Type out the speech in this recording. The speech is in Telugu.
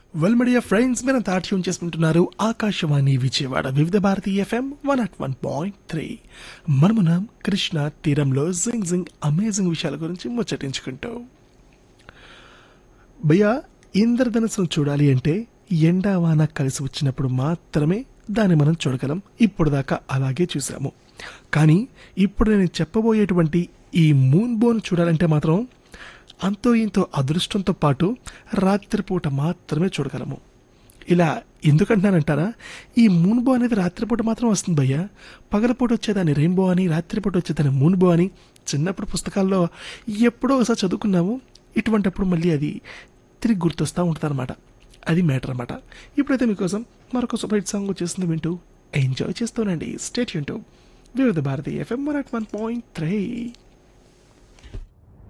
వెల్ మీడియా ఫ్రెండ్స్ మీరు తాట్యం చేసుకుంటున్నారు Akashvani Vijayawada Vividh Bharati FM one at one point three మనమున కృష్ణ తీరంలో జింగ్ జింగ్ అమేజింగ్ విషయాల గురించి ముచ్చటించుకుంటూ భయ్యా ఇంద్రధనుసును చూడాలి అంటే ఎండా వాన కలిసి వచ్చినప్పుడు మాత్రమే దాన్ని మనం చూడగలం ఇప్పుడు దాకా అలాగే చూసాము కానీ ఇప్పుడు నేను చెప్పబోయేటువంటి ఈ మూన్ బోన్ చూడాలంటే మాత్రం అంతో ఇంతో అదృష్టంతో పాటు రాత్రిపూట మాత్రమే చూడగలము ఇలా ఎందుకంటున్నానంటారా ఈ మూన్ బో అనేది రాత్రిపూట మాత్రం వస్తుంది భయ్య పగలపూట వచ్చేదాన్ని రెయిన్బో అని రాత్రిపూట వచ్చేదాన్ని మూన్ బో అని చిన్నప్పుడు పుస్తకాల్లో ఎప్పుడో ఒకసారి చదువుకున్నాము ఇటువంటప్పుడు మళ్ళీ అది తిరిగి గుర్తొస్తూ ఉంటుంది అనమాట అది మ్యాటర్ అనమాట ఇప్పుడైతే మీకోసం మరొక సూపర్ హిట్ సాంగ్ వచ్చేస్తుంది వింటూ ఎంజాయ్ చేస్తూనండి స్టేట్ యూన్ Vividh Bharati FM one at one point three